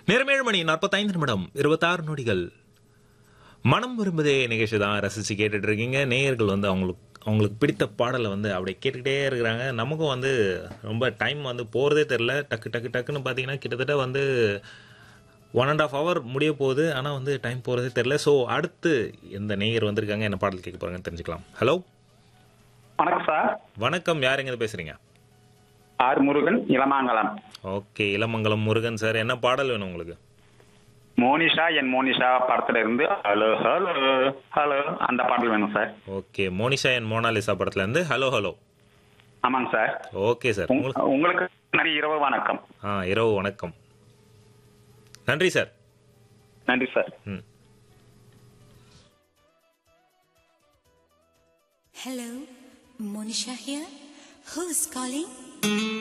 நேரம் ஏழு மணி நாற்பத்தைந்து நிமிடம் இருபத்தாறு நொடிகள் மனம் விரும்புதே நிகழ்ச்சி தான் ரசிச்சு கேட்டுட்டு இருக்கீங்க நேயர்கள் வந்து அவங்களுக்கு அவங்களுக்கு பிடித்த பாடலை வந்து அப்படியே கேட்டுக்கிட்டே இருக்கிறாங்க நமக்கும் வந்து ரொம்ப டைம் வந்து போகிறதே தெரில டக்கு டக்கு டக்குன்னு பார்த்தீங்கன்னா கிட்டத்தட்ட வந்து ஒன் அண்ட் ஆஃப் ஹவர் முடிய போகுது ஆனால் வந்து டைம் போகிறதே தெரில ஸோ அடுத்து எந்த நேயர் வந்திருக்காங்க என்ன பாடல் கேட்க போகிறாங்கன்னு தெரிஞ்சுக்கலாம் ஹலோ வணக்கம் சார் வணக்கம் யார் எங்கே பேசுகிறீங்க R Murugan Ilamangalam okay Ilamangalam Murugan sir என்ன பாடல் வேணும் உங்களுக்கு மோனிஷா என் மோனிஷா படத்துல இருந்து ஹலோ ஹலோ ஹலோ அந்த பாடல் வேணும் சார் ஓகே மோனிஷா என் மோனாலிசா படத்துலேருந்து ஹலோ ஹலோ ஆமாங்க சார் ஓகே சார் உங்க- உங்களுக்கு உங்களுக்கு நன்றி இரவு வணக்கம் ஆ இரவு வணக்கம் நன்றி சார் நன்றி சார் ம் Hello, Monisha here. Who's calling?